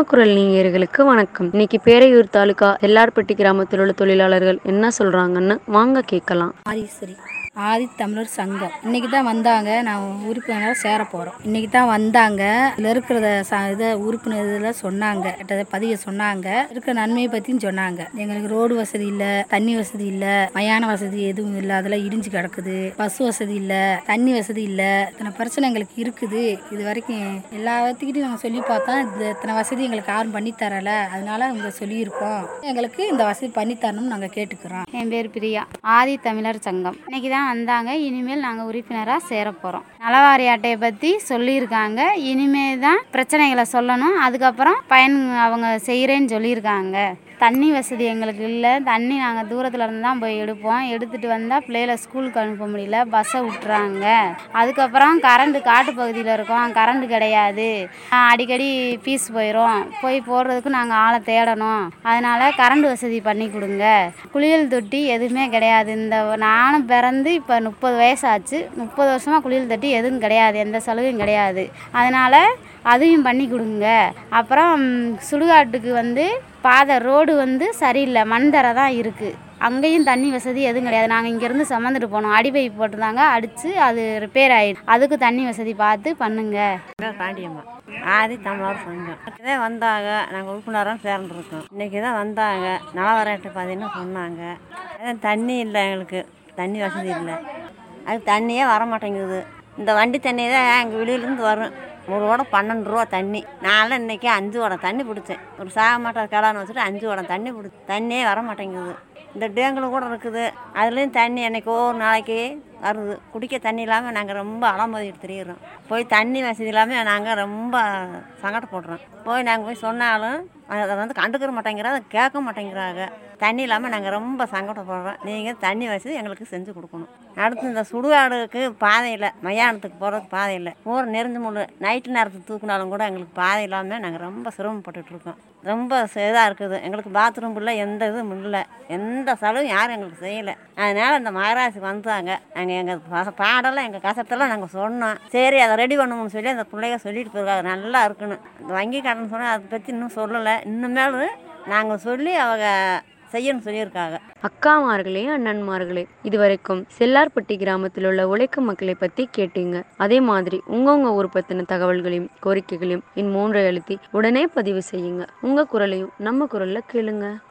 குரல் நேயர்களுக்கு வணக்கம் இன்னைக்கு பேரையூர் தாலுகா எல்லார்பட்டி கிராமத்தில் உள்ள தொழிலாளர்கள் என்ன சொல்றாங்கன்னு வாங்க கேட்கலாம் ஆதீஸ்வரி ஆதி தமிழர் சங்கம் இன்னைக்கு தான் வந்தாங்க நான் உறுப்பினராக சேர போகிறோம் இன்னைக்கு தான் வந்தாங்க இதில் இருக்கிறத ச இதை உறுப்பினர் இதில் சொன்னாங்க கிட்டத பதிவை சொன்னாங்க இருக்கிற நன்மையை பற்றியும் சொன்னாங்க எங்களுக்கு ரோடு வசதி இல்லை தண்ணி வசதி இல்லை மயான வசதி எதுவும் இல்லை அதெல்லாம் இடிஞ்சு கிடக்குது பஸ் வசதி இல்லை தண்ணி வசதி இல்லை இத்தனை பிரச்சனை எங்களுக்கு இருக்குது இது வரைக்கும் எல்லாத்துக்கிட்டையும் நாங்கள் சொல்லி பார்த்தோம் இது இத்தனை வசதி எங்களுக்கு யாரும் பண்ணி தரல அதனால உங்க சொல்லியிருக்கோம் எங்களுக்கு இந்த வசதி பண்ணி தரணும்னு நாங்கள் கேட்டுக்கிறோம் என் பேர் பிரியா ஆதி தமிழர் சங்கம் இன்னைக்கு தான் வந்தாங்க இனிமேல் நாங்கள் உறுப்பினராக சேர போகிறோம் நலவாரி அட்டையை பற்றி சொல்லியிருக்காங்க இனிமேல் தான் பிரச்சனைகளை சொல்லணும் அதுக்கப்புறம் பயன் அவங்க செய்கிறேன்னு சொல்லியிருக்காங்க தண்ணி வசதி எங்களுக்கு இல்லை தண்ணி நாங்கள் தூரத்தில் இருந்து தான் போய் எடுப்போம் எடுத்துகிட்டு வந்தால் பிள்ளைகளை ஸ்கூலுக்கு அனுப்ப முடியல பஸ்ஸை விட்டுறாங்க அதுக்கப்புறம் கரண்ட் காட்டு பகுதியில் இருக்கோம் கரண்ட் கிடையாது ஆஹ் அடிக்கடி ஃபீஸ் போயிடும் போய் போடுறதுக்கு நாங்கள் ஆளை தேடணும் அதனால் கரண்ட் வசதி பண்ணி கொடுங்க குளியல் தொட்டி எதுவுமே கிடையாது இந்த நானும் பிறந்து இப்போ முப்பது வயசாச்சு முப்பது வருஷமாக குளியல் தொட்டி எதுவும் கிடையாது எந்த சலுகையும் கிடையாது அதனால் அதையும் பண்ணி கொடுங்க அப்புறம் சுடுகாட்டுக்கு வந்து பாதை ரோடு வந்து சரியில்லை மண் தரை தான் இருக்குது அங்கேயும் தண்ணி வசதி எதுவும் கிடையாது நாங்கள் இங்கேருந்து சுமந்துட்டு போனோம் அடி பைப் போட்டிருந்தாங்க அடித்து அது ரிப்பேர் ஆயிடுச்சு அதுக்கு தண்ணி வசதி பார்த்து பண்ணுங்க பேர் பாண்டியம்மா ஆதி தமிழர் சங்கம் இதே வந்தாங்க நாங்கள் உறுப்பினராக சேர்ந்துருக்கோம் இன்றைக்கி தான் வந்தாங்க நலவரட்டு பார்த்தீங்கன்னா சொன்னாங்க அதான் தண்ணி இல்லை எங்களுக்கு தண்ணி வசதி இல்லை அது தண்ணியே வர மாட்டேங்குது இந்த வண்டி தண்ணி தான் எங்கள் வெளியிலேருந்து வரும் ஒரு உடம் பன்னெண்டு ரூபா தண்ணி நான்லாம் இன்றைக்கி அஞ்சு உடம் தண்ணி பிடிச்சேன் ஒரு சாக மாட்டார் கிளான்னு வச்சுட்டு அஞ்சு உடம் தண்ணி பிடி தண்ணியே வர மாட்டேங்குது இந்த டேங்கில் கூட இருக்குது அதுலேயும் தண்ணி என்னைக்கோ ஒரு நாளைக்கு வருது குடிக்க தண்ணி இல்லாமல் நாங்கள் ரொம்ப அலமோதிட்டு திரியிறோம் போய் தண்ணி வசதி இல்லாமல் நாங்கள் ரொம்ப சங்கடப்படுறோம் போய் நாங்கள் போய் சொன்னாலும் அதை வந்து கண்டுக்கிற மாட்டேங்கிறாங்க கேட்க மாட்டேங்கிறாங்க தண்ணி இல்லாமல் நாங்கள் ரொம்ப சங்கடப்படுறோம் நீங்கள் தண்ணி வசதி எங்களுக்கு செஞ்சு கொடுக்கணும் அடுத்து இந்த சுடுகாடுக்கு பாதை இல்லை மயானத்துக்கு போகிறதுக்கு பாதை இல்லை ஊர் நெறிஞ்சு முள்ளு நைட்டு நேரத்துக்கு தூக்குனாலும் கூட எங்களுக்கு பாதை இல்லாமல் நாங்கள் ரொம்ப சிரமப்பட்டுட்டு இருக்கோம் ரொம்ப இதாக இருக்குது எங்களுக்கு பாத்ரூம் இல்லை எந்த இதுவும் இல்லை எந்த செலவும் யாரும் எங்களுக்கு செய்யலை அதனால் இந்த மகராசி வந்தாங்க நாங்கள் எங்கள் பாடெல்லாம் எங்கள் கசத்தெல்லாம் நாங்கள் சொன்னோம் சரி அதை ரெடி பண்ணணும்னு சொல்லி அந்த பிள்ளைங்க சொல்லிட்டு போயிருக்காங்க நல்லா இருக்கணும் இந்த வங்கி கடன் சொன்னால் அதை பற்றி இன்னும் சொல்லலை இன்னுமேலும் நாங்கள் சொல்லி அவங்க செய்யணும்னு சொல்லியிருக்காங்க அக்காமார்களே அண்ணன்மார்களே இதுவரைக்கும் செல்லார்பட்டி கிராமத்தில் உள்ள உழைக்கும் மக்களை பத்தி கேட்டீங்க அதே மாதிரி உங்கவுங்க ஊர் பத்தின தகவல்களையும் கோரிக்கைகளையும் இன் மூன்றை அழுத்தி உடனே பதிவு செய்யுங்க உங்க குரலையும் நம்ம குரல்ல கேளுங்க